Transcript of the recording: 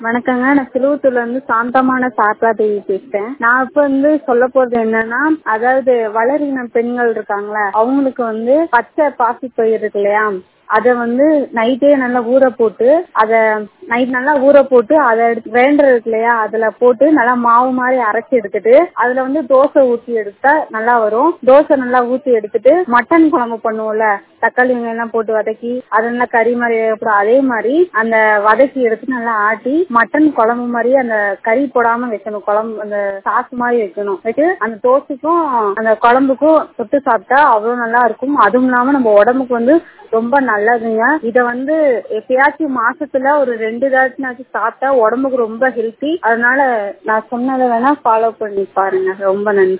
வணக்கங்க நான் சிலுவத்தூர்ல இருந்து சாந்தமான சாரதா தேவி பேசுறேன் நான் இப்ப வந்து சொல்ல போறது என்னன்னா அதாவது வளரின பெண்கள் இருக்காங்களா அவங்களுக்கு வந்து பச்சை பாசி பயிர் இருக்கு இல்லையா அத வந்து நைட்டே நல்லா ஊற போட்டு அத நைட் நல்லா ஊற போட்டு அதை எடுத்து கிரைண்டர் இருக்கு இல்லையா அதுல போட்டு நல்லா மாவு மாதிரி அரைச்சி எடுத்துட்டு அதுல வந்து தோசை ஊத்தி எடுத்தா நல்லா வரும் தோசை நல்லா ஊத்தி எடுத்துட்டு மட்டன் குழம்பு பண்ணுவோம்ல தக்காளி வெங்காயம் எல்லாம் போட்டு வதக்கி அது நல்லா கறி மாதிரி வேகப்படும் அதே மாதிரி அந்த வதக்கி எடுத்து நல்லா ஆட்டி மட்டன் குழம்பு மாதிரி அந்த கறி போடாம வைக்கணும் குழம்பு அந்த சாஸ் மாதிரி வைக்கணும் வச்சு அந்த தோசைக்கும் அந்த குழம்புக்கும் தொட்டு சாப்பிட்டா அவ்வளவு நல்லா இருக்கும் அதுவும் இல்லாம நம்ம உடம்புக்கு வந்து ரொம்ப நல்லதுங்க இத வந்து எப்பயாச்சும் மாசத்துல ஒரு ரெண்டு தாச்சுனாச்சும் சாப்பிட்டா உடம்புக்கு ரொம்ப ஹெல்த்தி அதனால நான் சொன்னதை வேணா ஃபாலோ பண்ணி பாருங்க ரொம்ப நன்றி